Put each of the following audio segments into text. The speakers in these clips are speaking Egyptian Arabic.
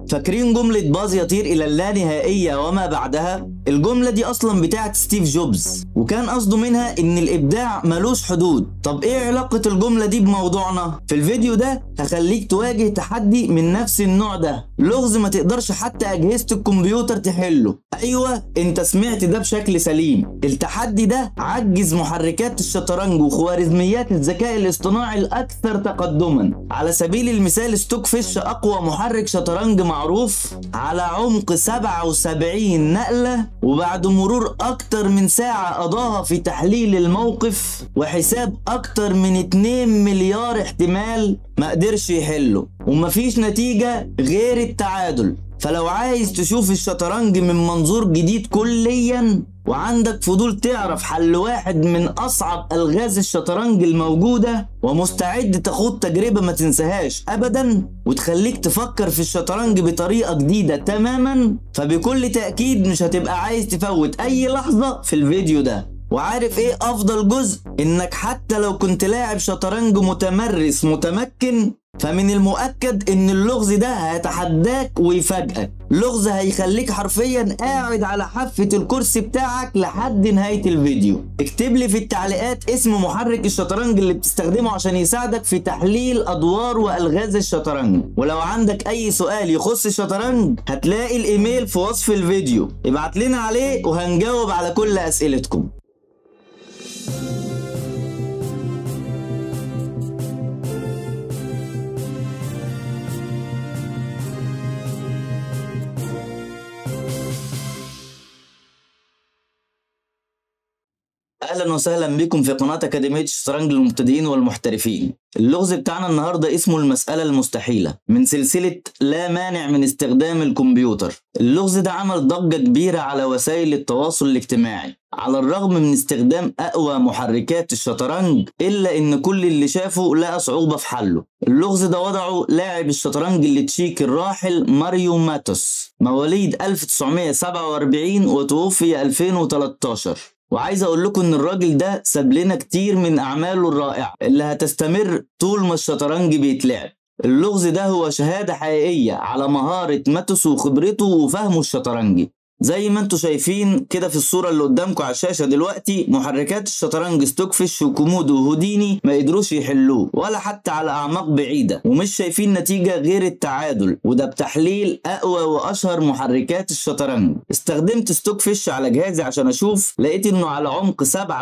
فاكرين جملة باز يطير إلى اللانهائية وما بعدها؟ الجملة دي أصلا بتاعت ستيف جوبز وكان قصده منها إن الإبداع ملوش حدود طب إيه علاقة الجملة دي بموضوعنا؟ في الفيديو ده هخليك تواجه تحدي من نفس النوع ده لغز ما تقدرش حتى أجهزة الكمبيوتر تحله أيوة أنت سمعت ده بشكل سليم التحدي ده عجز محركات الشطرنج وخوارزميات الذكاء الاصطناعي الأكثر تقدما على سبيل المثال ستوك فيش أقوى محرك شطرنج معروف على عمق 77 نقلة وبعد مرور أكتر من ساعة قضاها في تحليل الموقف وحساب أكتر من 2 مليار احتمال ما قدرش يحله ومفيش نتيجة غير التعادل فلو عايز تشوف الشطرنج من منظور جديد كليا وعندك فضول تعرف حل واحد من أصعب ألغاز الشطرنج الموجودة ومستعد تخوض تجربة ما تنساهاش أبدا وتخليك تفكر في الشطرنج بطريقة جديدة تماما فبكل تأكيد مش هتبقى عايز تفوت أي لحظة في الفيديو ده وعارف ايه افضل جزء انك حتى لو كنت لاعب شطرنج متمرس متمكن فمن المؤكد ان اللغز ده هيتحداك ويفاجئك لغز هيخليك حرفيا قاعد على حافة الكرسي بتاعك لحد نهاية الفيديو اكتب لي في التعليقات اسم محرك الشطرنج اللي بتستخدمه عشان يساعدك في تحليل ادوار والغاز الشطرنج ولو عندك اي سؤال يخص الشطرنج هتلاقي الايميل في وصف الفيديو ابعت لنا عليه وهنجاوب على كل اسئلتكم اهلا وسهلا بكم في قناه اكاديميه الشطرنج للمبتدئين والمحترفين اللغز بتاعنا النهارده اسمه المساله المستحيله من سلسله لا مانع من استخدام الكمبيوتر اللغز ده عمل ضجه كبيره على وسائل التواصل الاجتماعي على الرغم من استخدام اقوى محركات الشطرنج الا ان كل اللي شافه لقى صعوبه في حله اللغز ده وضعه لاعب الشطرنج التشيكي الراحل ماريو ماتوس مواليد 1947 وتوفي 2013 وعايز اقول لكم ان الراجل ده ساب لنا كتير من اعماله الرائعه اللي هتستمر طول ما الشطرنج بيتلعب اللغز ده هو شهاده حقيقيه على مهاره ماتوس وخبرته وفهمه الشطرنجي زي ما انتم شايفين كده في الصوره اللي قدامكم على الشاشه دلوقتي محركات الشطرنج ستوكفيش وكومودو وهوديني ما قدروش يحلوه ولا حتى على اعماق بعيده ومش شايفين نتيجه غير التعادل وده بتحليل اقوى واشهر محركات الشطرنج استخدمت ستوكفيش على جهازي عشان اشوف لقيت انه على عمق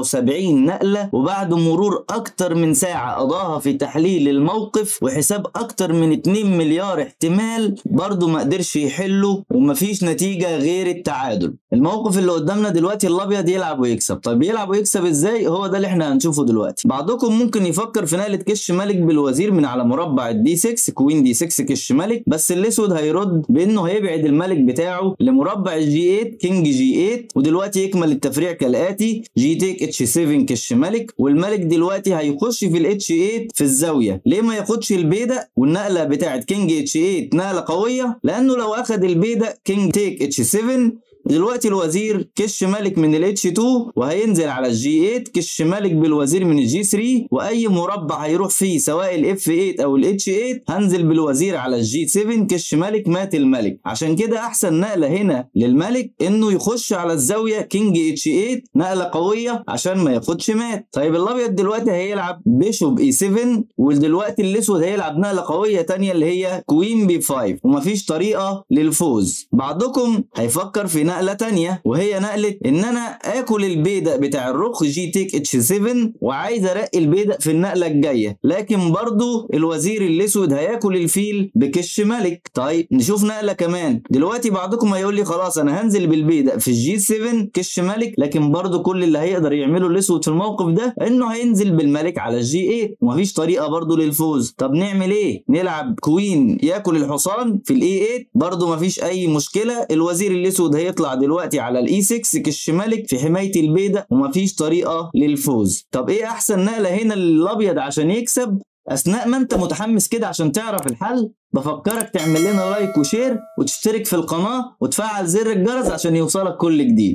77 نقله وبعد مرور اكتر من ساعه قضاها في تحليل الموقف وحساب اكتر من 2 مليار احتمال برضه ما قدرش يحله ومفيش نتيجه غير التعادل الموقف اللي قدامنا دلوقتي الابيض يلعب ويكسب طيب يلعب ويكسب ازاي هو ده اللي احنا هنشوفه دلوقتي بعضكم ممكن يفكر في نقله كش ملك بالوزير من على مربع الدي 6 كوين دي 6 كش ملك بس الاسود هيرد بانه هيبعد الملك بتاعه لمربع الجي 8 كينج جي 8 ودلوقتي يكمل التفريع كالاتي جي تيك اتش 7 كش ملك والملك دلوقتي هيخش في الاتش 8 في الزاويه ليه ما ياخدش البيدق والنقله بتاعت كينج اتش 8 نقله قويه لانه لو اخد البيدق كينج تيك اتش 7 دلوقتي الوزير كش ملك من الاتش 2 وهينزل على الجي 8 كش ملك بالوزير من الجي 3 واي مربع هيروح فيه سواء الاف 8 او الاتش 8 هنزل بالوزير على الجي 7 كش ملك مات الملك عشان كده احسن نقله هنا للملك انه يخش على الزاويه كينج اتش 8 نقله قويه عشان ما ياخدش مات طيب الابيض دلوقتي هيلعب بيشوب اي 7 ودلوقتي الاسود هيلعب نقله قويه تانية اللي هي كوين بي 5 ومفيش طريقه للفوز بعضكم هيفكر في نقله تانية وهي نقله ان انا اكل البيدق بتاع الرخ جي تيك اتش 7 وعايز ارقي البيدق في النقله الجايه لكن برضو الوزير الاسود هياكل الفيل بكش ملك طيب نشوف نقله كمان دلوقتي بعضكم هيقول لي خلاص انا هنزل بالبيدق في الجي 7 كش ملك لكن برضو كل اللي هيقدر يعمله الاسود في الموقف ده انه هينزل بالملك على الجي 8 ومفيش طريقه برضو للفوز طب نعمل ايه نلعب كوين ياكل الحصان في الاي 8 برضو مفيش اي مشكله الوزير الاسود هيطلع دلوقتي على الاي 6 كش ملك في حمايه البيدق ومفيش طريقه للفوز طب ايه احسن نقله هنا للابيض عشان يكسب اثناء ما انت متحمس كده عشان تعرف الحل بفكرك تعمل لنا لايك وشير وتشترك في القناه وتفعل زر الجرس عشان يوصلك كل جديد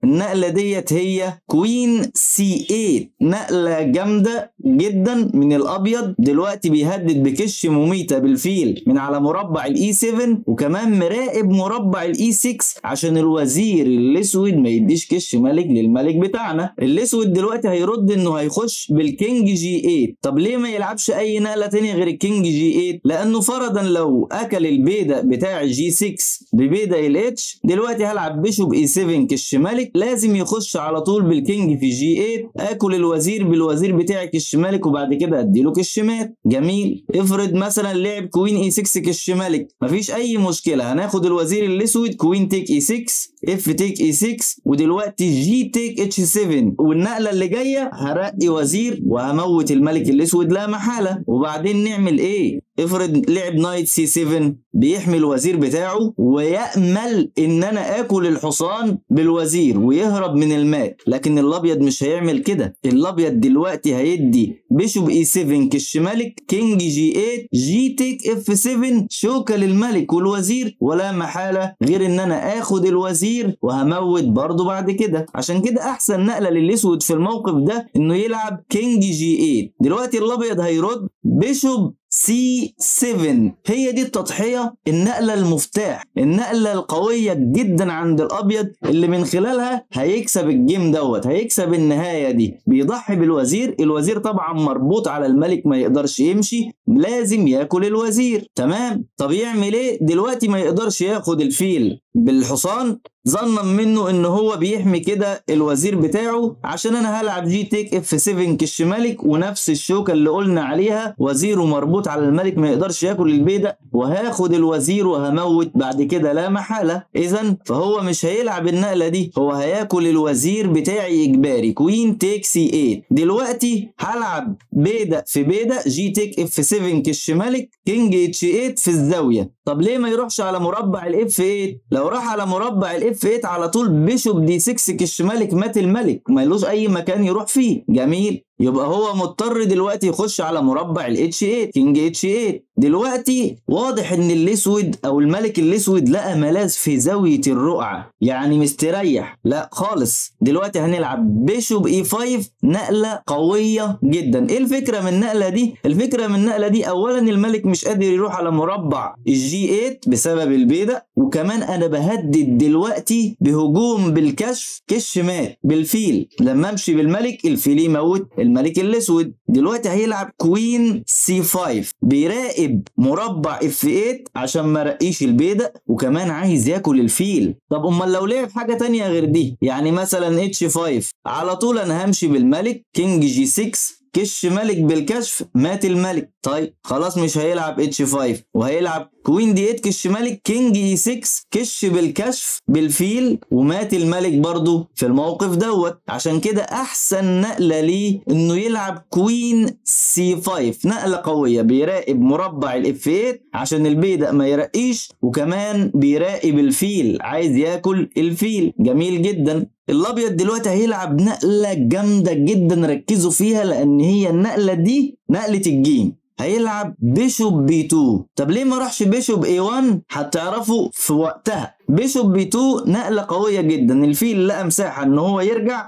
النقله ديت هي كوين سي 8 نقله جامده جدا من الابيض دلوقتي بيهدد بكش مميته بالفيل من على مربع الاي 7 وكمان مراقب مربع الاي 6 عشان الوزير الاسود ما يديش كش ملك للملك بتاعنا الاسود دلوقتي هيرد انه هيخش بالكينج جي 8 طب ليه ما يلعبش اي نقله تانية غير الكينج جي 8 لانه فرضا لو اكل البيدق بتاع جي 6 ببيدق الاتش دلوقتي هلعب بيشوب اي 7 كش ملك لازم يخش على طول بالكينج في جي 8 اكل الوزير بالوزير بتاعي كش ملك وبعد كده اديله كش مات جميل افرض مثلا لعب كوين اي 6 كش ملك مفيش اي مشكله هناخد الوزير الاسود كوين تيك اي 6 اف تيك اي 6 ودلوقتي جي تيك اتش 7 والنقله اللي جايه هرقي وزير وهموت الملك الاسود لا محاله وبعدين نعمل ايه افرض لعب نايت سي 7 بيحمي الوزير بتاعه ويأمل ان انا اكل الحصان بالوزير ويهرب من المات لكن الابيض مش هيعمل كده الابيض دلوقتي هيدي بيشوب اي 7 كش ملك كينج جي 8 جي تيك اف 7 شوكه للملك والوزير ولا محاله غير ان انا اخد الوزير وهموت برضه بعد كده عشان كده احسن نقله للاسود في الموقف ده انه يلعب كينج جي 8 دلوقتي الابيض هيرد بيشوب سي 7 هي دي التضحية النقلة المفتاح النقلة القوية جدا عند الأبيض اللي من خلالها هيكسب الجيم دوت هيكسب النهاية دي بيضحي بالوزير الوزير طبعا مربوط على الملك ما يقدرش يمشي لازم ياكل الوزير تمام طب يعمل ايه دلوقتي ما يقدرش ياخد الفيل بالحصان ظنا منه ان هو بيحمي كده الوزير بتاعه عشان انا هلعب جي تيك اف 7 كش ملك ونفس الشوكه اللي قلنا عليها وزيره مربوط على الملك ما يقدرش ياكل البيدق وهاخد الوزير وهموت بعد كده لا محاله اذا فهو مش هيلعب النقله دي هو هياكل الوزير بتاعي اجباري كوين تيك سي 8 دلوقتي هلعب بيدق في بيدق جي تيك اف 7 كش ملك كينج اتش 8 في الزاويه طب ليه ما يروحش على مربع الاف 8 لو راح على مربع الاف 8 على طول بيشوب دي 6 كش ملك مات الملك ما يلوش اي مكان يروح فيه جميل يبقى هو مضطر دلوقتي يخش على مربع الاتش 8 كينج اتش 8 دلوقتي واضح ان الاسود او الملك الاسود لقى ملاذ في زاويه الرقعه يعني مستريح لا خالص دلوقتي هنلعب بيشوب اي 5 نقله قويه جدا ايه الفكره من النقله دي الفكره من النقله دي اولا الملك مش قادر يروح على مربع الجي 8 بسبب البيدق وكمان انا بهدد دلوقتي بهجوم بالكشف كش مات بالفيل لما امشي بالملك الفيل يموت الملك الاسود دلوقتي هيلعب كوين سي 5 بيراقب مربع اف 8 عشان ما رقيش البيدق وكمان عايز ياكل الفيل طب امال لو لعب حاجه تانية غير دي يعني مثلا اتش 5 على طول انا همشي بالملك كينج جي 6 كش ملك بالكشف مات الملك طيب خلاص مش هيلعب اتش 5 وهيلعب كوين دي 8 كش ملك كينج اي 6 كش بالكشف بالفيل ومات الملك برضو في الموقف دوت عشان كده احسن نقله ليه انه يلعب كوين سي 5 نقله قويه بيراقب مربع الاف 8 عشان البيدق ما يرقيش وكمان بيراقب الفيل عايز ياكل الفيل جميل جدا الابيض دلوقتي هيلعب نقله جامده جدا ركزوا فيها لان هي النقله دي نقله الجيم هيلعب بيشوب بي 2 طب ليه ما راحش بيشوب اي 1 هتعرفوا في وقتها بيشوب بي 2 نقله قويه جدا الفيل لقى مساحه ان هو يرجع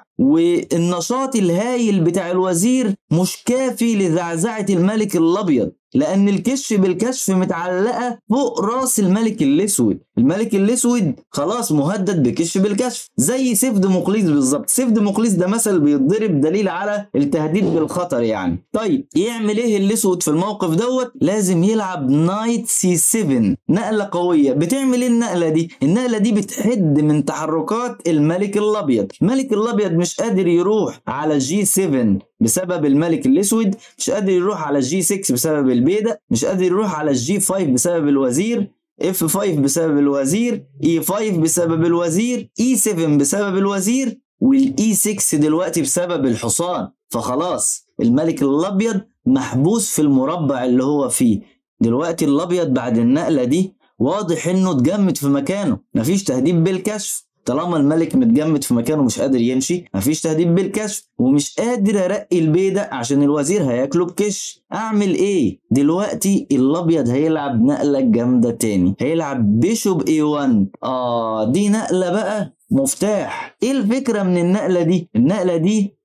والنشاط الهايل بتاع الوزير مش كافي لزعزعه الملك الابيض لان الكش بالكشف متعلقه فوق راس الملك الاسود الملك الاسود خلاص مهدد بكش بالكشف زي سيف ديموقليس بالظبط سيف ديموقليس ده مثل بيتضرب دليل على التهديد بالخطر يعني طيب يعمل ايه الاسود في الموقف دوت لازم يلعب نايت سي 7 نقله قويه بتعمل ايه النقله دي النقله دي بتحد من تحركات الملك الابيض الملك الابيض مش قادر يروح على جي 7 بسبب الملك الاسود مش قادر يروح على الجي 6 بسبب البيدق مش قادر يروح على الجي 5 بسبب الوزير اف 5 بسبب الوزير اي 5 بسبب الوزير اي 7 بسبب الوزير والاي 6 دلوقتي بسبب الحصان فخلاص الملك الابيض محبوس في المربع اللي هو فيه دلوقتي الابيض بعد النقله دي واضح انه اتجمد في مكانه مفيش تهديد بالكشف طالما الملك متجمد في مكانه مش قادر يمشي مفيش تهديد بالكشف ومش قادر ارقي البيدق عشان الوزير هياكله بكش اعمل ايه دلوقتي الابيض هيلعب نقله جامده تاني هيلعب بيشوب اي 1 اه دي نقله بقى مفتاح ايه الفكرة من النقلة دي النقلة دي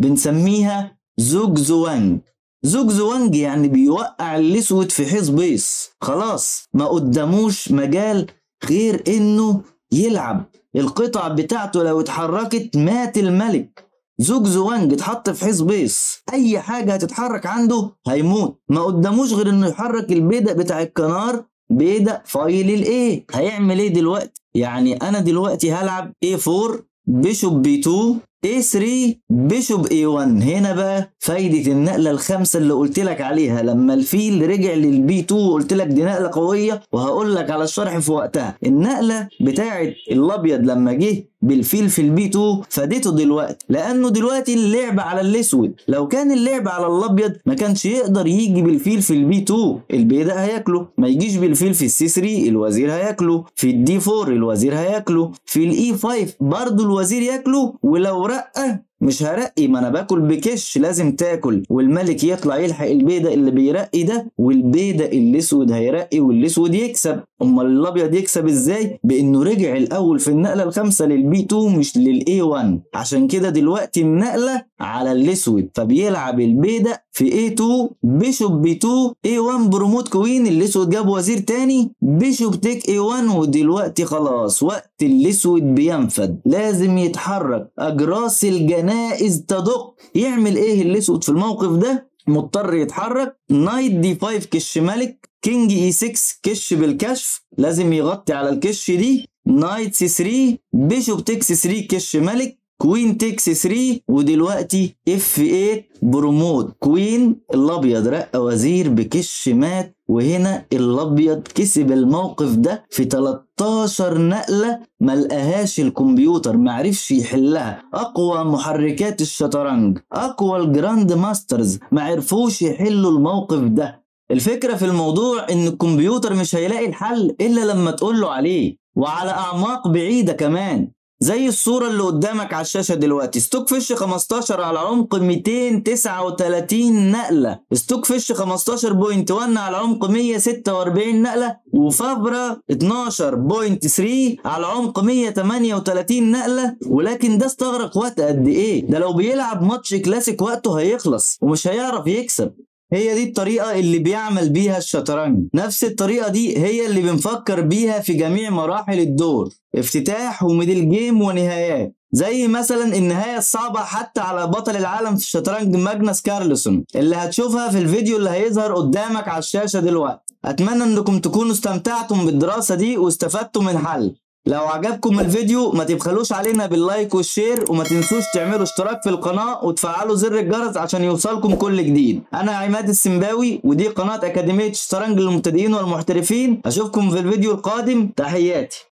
بنسميها زوج زوانج زوج زوانج يعني بيوقع الاسود في حيث بيص خلاص ما قداموش مجال غير انه يلعب القطع بتاعته لو اتحركت مات الملك زوج زوانج اتحط في حيث بيص اي حاجه هتتحرك عنده هيموت ما قداموش غير انه يحرك البيدق بتاع الكنار بيدق فايل الايه هيعمل ايه دلوقتي يعني انا دلوقتي هلعب A4 بيشوب B2 A3 بيشوب A1 هنا بقى فايدة النقلة الخامسة اللي قلت لك عليها لما الفيل رجع للبي 2 قلت لك دي نقلة قوية وهقول لك على الشرح في وقتها النقلة بتاعت الأبيض لما جه بالفيل في البي 2 فادته دلوقتي لانه دلوقتي اللعب على الاسود لو كان اللعب على الابيض ما كانش يقدر يجي بالفيل في البي 2 البيدق هياكله ما يجيش بالفيل في السي 3 الوزير هياكله في الدي 4 الوزير هياكله في الاي 5 برضه الوزير ياكله ولو رقه مش هرقي ما انا باكل بكش لازم تاكل والملك يطلع يلحق البيدق اللي بيرقي ده والبيدق الاسود هيرقي والاسود يكسب امال الابيض يكسب ازاي بانه رجع الاول في النقله الخامسه للبي 2 مش للاي 1 عشان كده دلوقتي النقله على الاسود فبيلعب البيدق في اي 2 بيشوب بي 2 اي 1 بروموت كوين الاسود جاب وزير تاني بيشوب تيك اي 1 ودلوقتي خلاص وقت الاسود بينفد لازم يتحرك اجراس الجنائز تدق يعمل ايه الاسود في الموقف ده مضطر يتحرك نايت دي 5 كش ملك كينج اي 6 كش بالكشف لازم يغطي على الكش دي نايت سي 3 بيشوب تكس 3 كش ملك كوين تكس 3 ودلوقتي اف 8 بروموت كوين الابيض رق وزير بكش مات وهنا الابيض كسب الموقف ده في 13 نقله ما لقاهاش الكمبيوتر معرفش يحلها اقوى محركات الشطرنج اقوى الجراند ماسترز معرفوش يحلوا الموقف ده الفكره في الموضوع ان الكمبيوتر مش هيلاقي الحل الا لما تقول له عليه وعلى اعماق بعيده كمان زي الصورة اللي قدامك على الشاشة دلوقتي ستوك فيش 15 على عمق 239 نقلة ستوك فيش 15.1 على عمق 146 نقلة وفابرا 12.3 على عمق 138 نقلة ولكن ده استغرق وقت قد ايه ده لو بيلعب ماتش كلاسيك وقته هيخلص ومش هيعرف يكسب هي دي الطريقة اللي بيعمل بيها الشطرنج نفس الطريقة دي هي اللي بنفكر بيها في جميع مراحل الدور افتتاح وميدل جيم ونهايات زي مثلا النهاية الصعبة حتى على بطل العالم في الشطرنج ماجنس كارلسون اللي هتشوفها في الفيديو اللي هيظهر قدامك على الشاشة دلوقتي أتمنى أنكم تكونوا استمتعتم بالدراسة دي واستفدتم من حل لو عجبكم الفيديو ما تبخلوش علينا باللايك والشير وما تنسوش تعملوا اشتراك في القناة وتفعلوا زر الجرس عشان يوصلكم كل جديد انا عماد السنباوي ودي قناة اكاديمية شطرنج للمبتدئين والمحترفين اشوفكم في الفيديو القادم تحياتي